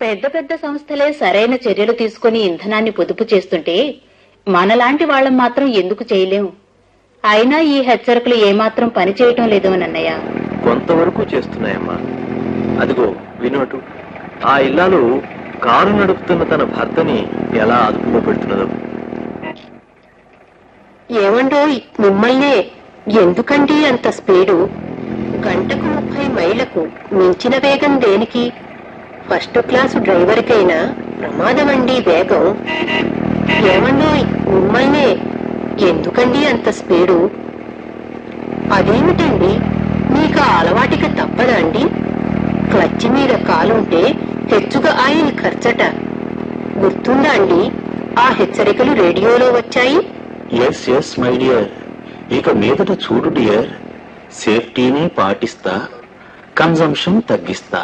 పెద్ద పెద్ద సంస్థలే సరైన చర్యలు తీసుకుని ఇంధనాన్ని పొదుపు చేస్తుంటే మనలాంటి వాళ్ళం మాత్రం ఎందుకు చేయలేం అయినా ఈ హెచ్చరికలు ఏమాత్రం పనిచేయటం లేదు అన్నయ్య కొంతవరకు చేస్తున్నాయమ్మా అదిగో వినోటు ఆ ఇల్లాలు కారు నడుపుతున్న తన భర్తని ఎలా అదుపులో పెడుతున్నదో ఏమండోయ్ మిమ్మల్నే ఎందుకండి అంత స్పీడు గంటకు ముప్పై మైళ్లకు మించిన వేగం దేనికి ఫస్ట్ క్లాసు డ్రైవర్కైనా ప్రమాదమండి వేగం ఏమండోయ్ మిమ్మల్నే ఎందుకండి అంత స్పీడు అదేమిటండి మీకు ఆ అలవాటికి తప్పదా అండి క్లచ్ మీద కాలుంటే హెచ్చుగా ఆయిల్ ఖర్చట గుర్తుందా అండి ఆ హెచ్చరికలు రేడియోలో వచ్చాయి ఎస్ ఎస్ మై డియర్ ఇక మీదట చూడు డియర్ సేఫ్టీని పాటిస్తా కన్జంప్షన్ తగ్గిస్తా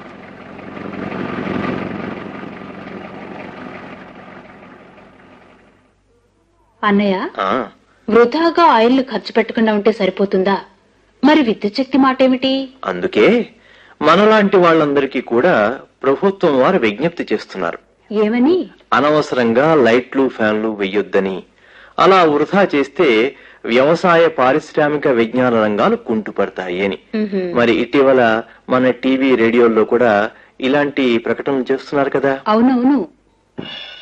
అన్నయ్య ఆ, వృధాగా ఆయిల్ ఖర్చు పెట్టకుండా ఉంటే సరిపోతుందా మరి విద్యుత్ శక్తి మాటేమిటి అందుకే మనలాంటి వాళ్ళందరికీ కూడా ప్రభుత్వం వారు విజ్ఞప్తి చేస్తున్నారు ఏమని అనవసరంగా లైట్లు ఫ్యాన్లు వెయ్యొద్దని అలా వృధా చేస్తే వ్యవసాయ పారిశ్రామిక విజ్ఞాన రంగాలు కుంటుపడతాయి అని ఉహుం. మరి ఇటీవల మన టీవీ రేడియోల్లో కూడా ఇలాంటి ప్రకటనలు చేస్తున్నారు కదా అవునవును